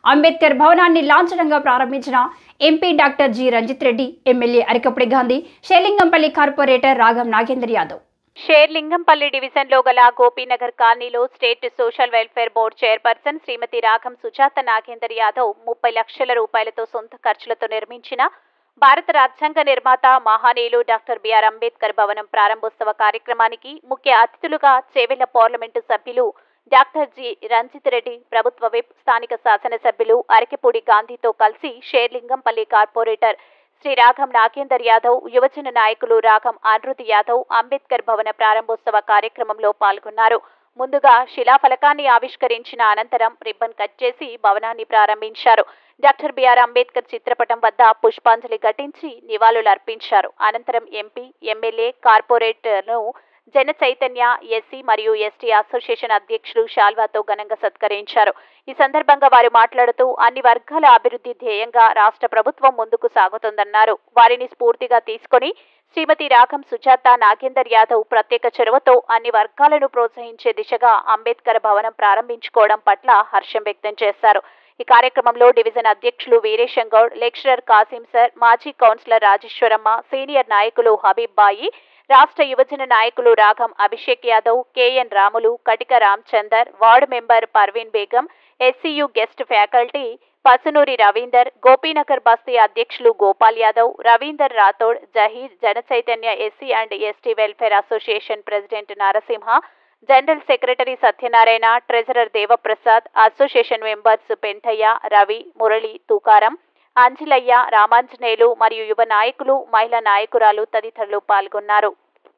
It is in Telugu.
అంబేద్కర్ భవనాన్ని లాంఛనంగా ప్రారంభించిన MP doctor G Ranjith Reddy MLA Arikapudi Gandhi Sherlingampally corporator Ragam Nagender Yadav Sherlingampally డివిజన్లో గల గోపీనగర్ కాలనీలో state social welfare board chairperson Shrimati Ragam Sujatha Nagender Yadav ముప్పై లక్షల రూపాయలతో సొంత ఖర్చులతో నిర్మించిన భారత రాజ్యాంగ నిర్మాత మహానీయులు డాక్టర్ బిఆర్ అంబేద్కర్ భవనం ప్రారంభోత్సవ కార్యక్రమానికి ముఖ్య అతిథులుగా చేవెళ్ల పార్లమెంటు సభ్యులు డాక్టర్ జి రంజిత్ రెడ్డి ప్రభుత్వ విప్ స్థానిక శాసనసభ్యులు అరకెపూడి గాంధీతో కలిసి షేర్లింగంపల్లి కార్పొరేటర్ శ్రీ రాఘం నాగేందర్ యాదవ్ యువజన నాయకులు రాఘం ఆనృతి యాదవ్ అంబేద్కర్ భవన ప్రారంభోత్సవ కార్యక్రమంలో పాల్గొన్నారు ముందుగా శిలాఫలకాన్ని ఆవిష్కరించిన అనంతరం రిబ్బన్ కట్ చేసి భవనాన్ని ప్రారంభించారు డాక్టర్ బిఆర్ అంబేద్కర్ చిత్రపటం వద్ద పుష్పాంజలి ఘటించి నివాళులర్పించారు అనంతరం ఎంపీ ఎమ్మెల్యే కార్పొరేటర్ను జన చైతన్య ఎస్సీ మరియు ఎస్టీ అసోసియేషన్ అధ్యక్షులు షాల్వాతో ఘనంగా సత్కరించారు ఈ సందర్భంగా వారు మాట్లాడుతూ అన్ని వర్గాల అభివృద్ధి ధ్యేయంగా రాష్ట్ర ప్రభుత్వం ముందుకు సాగుతుందన్నారు వారిని స్ఫూర్తిగా తీసుకొని శ్రీమతి రాఘం సుజాత నాగేందర్ యాదవ్ ప్రత్యేక చొరవతో అన్ని వర్గాలను ప్రోత్సహించే దిశగా అంబేద్కర్ భవనం ప్రారంభించుకోవడం పట్ల హర్షం వ్యక్తం చేశారు ఈ కార్యక్రమంలో డివిజన్ అధ్యక్షులు వీరేశం గౌడ్ లెక్చరర్ కాసిం సర్ మాజీ కౌన్సిలర్ రాజేశ్వరమ్మ సీనియర్ నాయకులు హబీబ్ బాయి రాష్ట్ర యువజన నాయకులు Ragham Abhishek Yadav KN Ramulu Katika Ramchander ward member Parveen Begum SCU guest faculty Pasunuri Ravinder Gopinagar Basti అధ్యక్షులు Gopal Yadav Ravinder Rathod Zaheer Janachaitanya SC and ST welfare association president Narasimha general secretary Satyanarayana treasurer Devaprasad association members Pentaiah Ravi Murali Tukaram Anjilaiah Ramanjaneyulu మరియు యువ నాయకులు మహిళా నాయకురాలు తదితరులు పాల్గొన్నారు